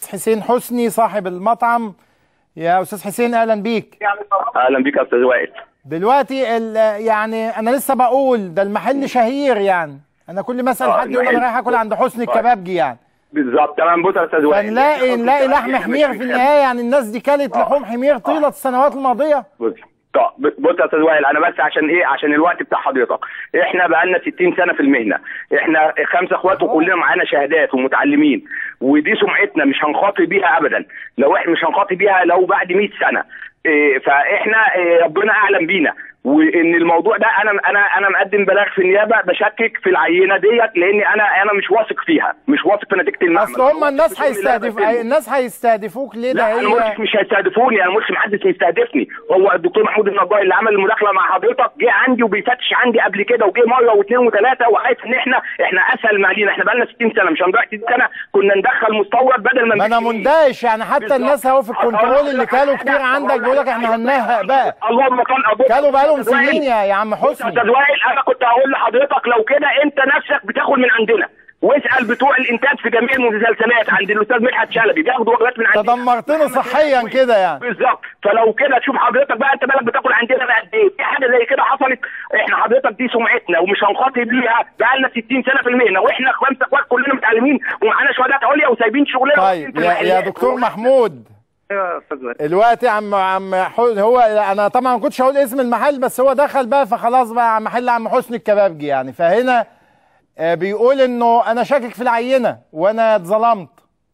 حسين حسني صاحب المطعم يا استاذ حسين اهلا بيك اهلا بيك يا استاذ وائل دلوقتي ال- يعني انا لسه بقول ده المحل شهير يعني انا كل ما اسال آه، حد يقول انا المحل- رايح اكل عند حسني طيب. الكبابجي يعني بالظبط تمام بص يا استاذ وائل فنلاقي نلاقي لحم حمير في النهايه يعني الناس دي كلت آه. لحوم حمير طيله السنوات الماضيه بص طب بص يا استاذ وائل انا بس عشان ايه عشان الوقت بتاع حضرتك احنا بقالنا 60 سنه في المهنه احنا خمسه اخوات وكلنا معانا شهادات ومتعلمين ودي سمعتنا مش هنخاطر بيها ابدا لو احنا مش هنخاطر بيها لو بعد 100 سنه إيه فاحنا إيه ربنا اعلم بينا وان الموضوع ده انا انا انا مقدم بلاغ في النيابه بشكك في العينه ديت لان انا انا مش واثق فيها مش واثق في نتيجه المعمل اصل هم الناس واثق في اللي أنا هيستهدف بقدمه. الناس هيستهدفوك ليه ده لا انا ما قلتش هي مش هيستهدفوني انا ما قلتش محدش يستهدفني هو الدكتور محمود النجار اللي عمل المداخله مع حضرتك جه عندي وبيفتش عندي قبل كده وجه مره واثنين وثلاثه وعارف ان احنا احنا اسهل ما علينا احنا بقالنا 60 سنه مش هنضيع 60 سنه كنا ندخل مستورد بدل ما ما انا نمشي. مندهش يعني حتى بالظبط. الناس اهو في الكنترول اللي كانوا كتير عندك بيقول لك احنا هننهق بقى اللهم كان ابوك كانوا بقالهم سنين يا يا عم بص يا حسني استاذ وائل انا كنت هقول لحضرتك لو كده انت نفسك بتاخد من عندنا واسال بتوع الانتاج في جميع المسلسلات عند الاستاذ مدحت شلبي بياخدوا وجبات من عندنا تدمرتنا صحيا كده يعني بالظبط فلو كده تشوف حضرتك بقى انت بالك بتاكل عندنا بقى قد ايه في حاجه زي كده حصلت احنا حضرتك دي سمعتنا ومش هنخاطب بيها بقى لنا 60 سنه في المهنه واحنا خمسه اخوات كلنا متعلمين ومعانا شهادات عليا وسايبين شغلنا طيب يا, يا دكتور محمود ايوه يا استاذ وائل دلوقتي عم عم حو- هو انا طبعا ما كنتش هقول اسم المحل بس هو دخل بقى فخلاص بقى محل عم حسني الكبابجي يعني فهنا آه، بيقول انه انا شاكك في العينه وانا اتظلمت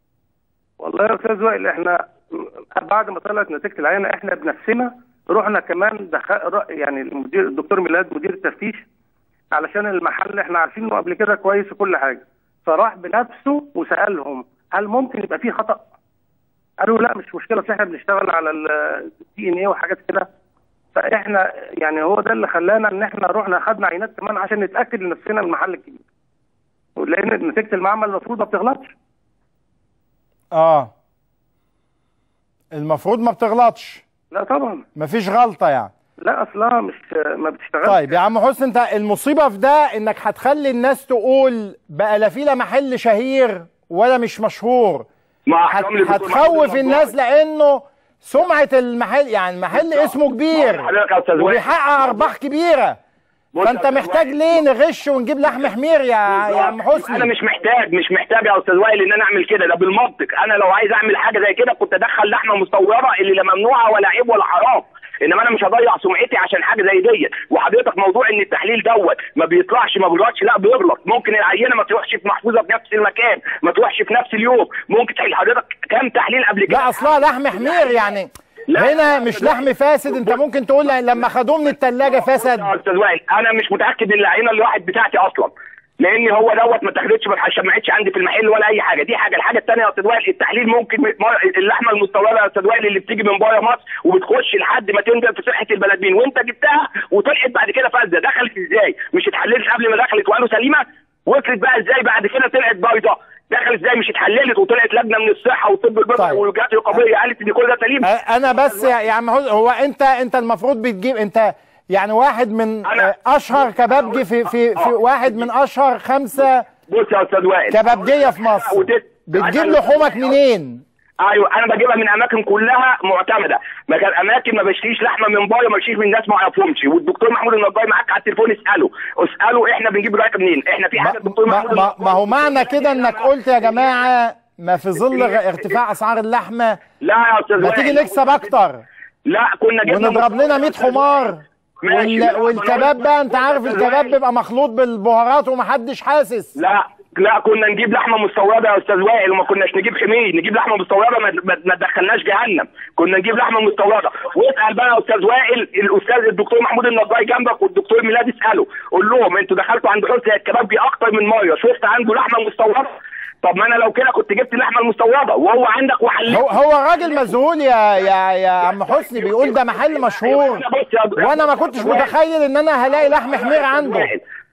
والله يا استاذ وائل احنا بعد ما طلعت نتيجه العينه احنا بنفسنا رحنا كمان دخل يعني المدير الدكتور ميلاد مدير التفتيش علشان المحل احنا عارفينه قبل كده كويس وكل حاجه فراح بنفسه وسالهم هل ممكن يبقى فيه خطا؟ قالوا لا مش مشكله اصل احنا بنشتغل على الدي ان ايه وحاجات كده فاحنا يعني هو ده اللي خلانا ان احنا رحنا خدنا عينات كمان عشان نتاكد لنفسنا من المحل الكبير لان نتيجه المعمل المفروض ما بتغلطش اه المفروض ما بتغلطش لا طبعا مفيش غلطه يعني لا اصلها مش ما بتشتغلش طيب يا عم حسني انت المصيبه في ده انك هتخلي الناس تقول بقى لا في لا محل شهير ولا مش مشهور مع هت- احترامي للدكتور محمود هتخوف النجار. الناس لانه سمعه المحل يعني المحل اسمه كبير حضرتك يا استاذ وائل وبيحقق ارباح كبيره بص يا فانت أستاذ محتاج وائل. ليه نغش ونجيب لحم حمير يا يا عم انا حسني مش محتاج مش محتاج يا استاذ وائل ان انا اعمل كده ده بالمنطق انا لو عايز اعمل حاجه زي كده كنت ادخل لحمه مستورده اللي لا ممنوعه ولا عيب ولا حرام انما انا مش هضيع سمعتي عشان حاجه زي ديت وحضرتك موضوع ان التحليل دوت ما بيطلعش ما بيغلطش لا بيغلط ممكن العينه ما تروحش في محفوظه في نفس المكان ما تروحش في نفس اليوم ممكن تحليل حضرتك كام تحليل قبل كده لا اصلها لحم حمير يعني لا، هنا لا، مش لا. لحم فاسد انت ممكن تقول لما خدوه من الثلاجه فسد يا استاذ وائل انا مش متاكد ان العينه اللي واحد بتاعتي اصلا لان هو دوت ما اتاخدتش ما اتشمعتش عندي في المحل ولا اي حاجه دي حاجه الحاجه الثانيه يا استاذ وائل التحليل ممكن م- اللحمه المستورده يا استاذ وائل اللي بتيجي من بره مصر وبتخش لحد ما تنزل في صحه البلد مين وانت جبتها وطلعت بعد كده فاسده دخلت ازاي مش اتحللت قبل ما دخلت وقالوا سليمه وصلت بقى ازاي بعد كده طلعت بايظه دخلت ازاي مش اتحللت وطلعت لجنه من الصحه والطب البيطري طيب. والجهات الرقابيه قالت ان كل ده سليم أ- انا بس يا يا عم حسني هو انت انت المفروض بتجيب انت يعني واحد من أنا- آه، اشهر كبابجي في في في واحد من اشهر خمسه بص يا استاذ وائل كبابجيه في مصر وتت- بتجيب عشان- لحومك منين؟ ايوه انا بجيبها من اماكن كلها معتمده ما كان اماكن ما بشتريش لحمه من بره ما بشتريش من ناس ما اعرفهمش والدكتور محمود النجار معاك على التليفون اساله اساله احنا بنجيب الرقم منين احنا في ما, حاجه الدكتور ما, محمود ما, النجار- ما هو معنى كده انك قلت يا جماعه ما في ظل غ- ارتفاع اسعار اللحمه لا يا استاذ ما وائل. تيجي نكسب اكتر لا كنا جبنا ونضرب لنا 100 حمار ماشي. وال- والكباب بقى انت عارف الكباب بيبقى مخلوط بالبهارات ومحدش حاسس لا لا كنا نجيب لحمه مستورده يا استاذ وائل وما كناش نجيب خمير نجيب لحمه مستورده ما, ما, ما تدخلناش جهنم كنا نجيب لحمه مستورده واسال بقى يا استاذ وائل الاستاذ الدكتور محمود النجار جنبك والدكتور ميلاد اساله قول لهم انتوا دخلتوا عند حسني الكبابجي اكتر من مره شفت عنده لحمه مستورده طب ما انا لو كده كنت جبت اللحمه المستورده وهو عندك وحليت هو هو راجل مذهول يا يا يا عم حسني بيقول ده محل مشهور أنا بص يا- وانا ما كنتش متخيل ان انا هلاقي لحم حمير عنده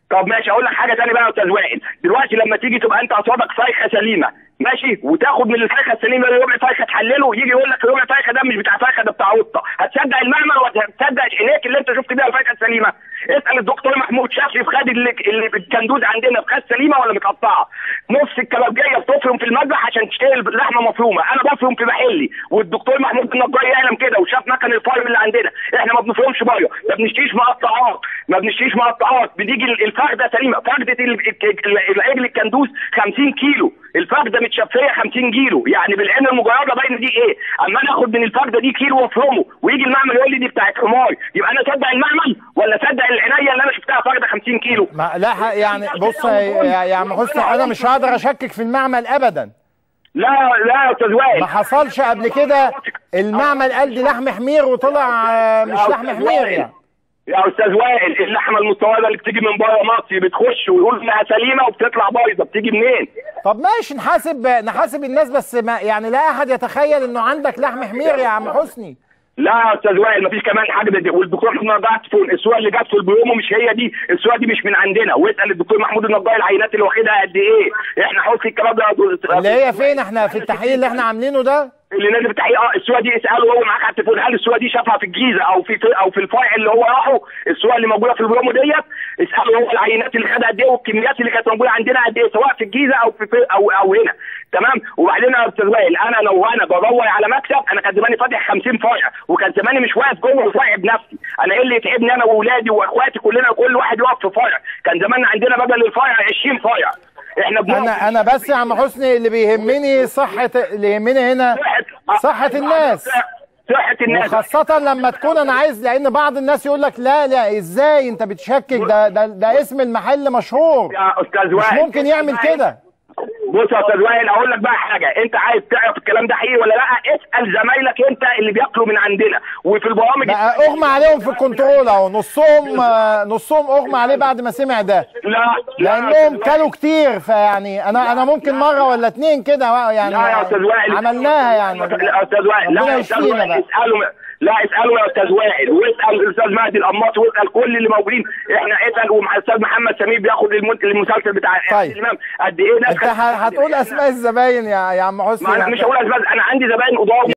طب ماشي اقول لك حاجه ثانيه بقى يا استاذ وائل دلوقتي لما تيجي تبقى انت قصادك فايخه سليمه ماشي وتاخد من الفايخه السليمه دي ربع فايخه تحلله يجي يقول لك ربع فايخه ده مش بتاع فايخه ده بتاع قطه هتصدق المعمل ولا هتصدق عينيك اللي انت شفت بيها الفايخه السليمه اسال الدكتور محمود شافي في خد اللي اللي الكندوز عندنا في خد سليمه ولا متقطعه نص الكبابجيه بتفرم في المذبح عشان تشتري اللحمه مفرومه انا بفرم في محلي والدكتور محمود النجار يعلم كده وشاف مكن الفايم اللي عندنا احنا ما بنفرمش بره ما بنشتريش مقطعات ما بنشتريش مقطعات بنيجي الفخده سليمه فخده ال- ال- العجل الكندوز 50 كيلو الفخده متشفيه 50 كيلو يعني بالعين المجرده باين دي ايه اما انا اخد من الفخده دي كيلو وافرمه ويجي المعمل يقول لي دي بتاعت حمار يبقى انا اصدق المعمل ولا اصدق العنايه اللي انا شفتها فخده 50 كيلو ما لا ح- يعني بص يا يا- يا عم حسني انا مش هقدر اشكك في المعمل ابدا لا لا يا استاذ وائل ما حصلش قبل كده المعمل قال دي لحم حمير وطلع آه، مش يا لحم أستاذ حمير وائل. يعني يا استاذ وائل اللحمه المستورده اللي بتيجي من بره مصر بتخش ويقول انها سليمه وبتطلع بايظه بتيجي منين؟ طب ماشي نحاسب نحاسب الناس بس ما يعني لا احد يتخيل انه عندك لحم حمير يا عم حسني لا يا استاذ وائل مفيش كمان حاجه دي والدكتور محمود النجار في الصوره اللي جت في البيومو مش هي دي الصوره دي مش من عندنا واسال الدكتور محمود النجار العينات اللي واخدها قد ايه احنا حوصي الكلام ده اللي هي فين احنا في التحقيق اللي احنا عاملينه ده اللي نازل في التحقيق اه الصوره دي اساله هو معاك على التليفون هل الصوره دي شافها في الجيزه او في او في الفرع اللي هو راحه الصوره اللي موجوده في البرومو ديت اساله هو العينات اللي خدها قد ايه والكميات اللي كانت موجوده عندنا قد ايه سواء في الجيزه او في, في او او هنا تمام وبعدين يا استاذ وائل انا لو انا بدور على مكسب انا كان زماني فاتح 50 فرع وكان زماني مش واقف جوه الفرع بنفسي انا ايه اللي يتعبني انا واولادي واخواتي كلنا كل واحد يقف في فرع كان زماننا عندنا بدل الفرع 20 فرع احنا بنقف انا انا بس يا عم حسني اللي بيهمني صحة اللي يهمني هنا صحة الناس صحة الناس وخاصة لما تكون انا عايز لان بعض الناس يقول لك لا لا ازاي انت بتشكك ده ده, ده اسم المحل مشهور يا استاذ مش وائل ممكن يعمل كده بص يا استاذ وائل اقول لك بقى حاجه انت عايز تعرف الكلام ده حقيقي ولا لا اسال زمايلك انت اللي بياكلوا من عندنا وفي البرامج بقى اغمى عليهم في الكنترول اهو نصهم آه، نصهم اغمى عليه بعد ما سمع ده لا لا يا لانهم أستاذ وائل. كلوا كتير فيعني انا انا ممكن مره ولا اتنين كده يعني لا يا استاذ وائل عملناها يعني لا يا استاذ وائل لا ربنا يا استاذ يشفينا وائل بقى. اساله لا اساله يا استاذ وائل واسال الاستاذ مهدي القماط واسال كل اللي موجودين احنا اسال ومع الاستاذ محمد سمير بياخد المن- المسلسل بتاع طيب. الامام قد ايه ناس انت ه- هتقول اسماء الزباين يا يا عم حسني ما انا مش هقول اسباب انا عندي زباين قضاوي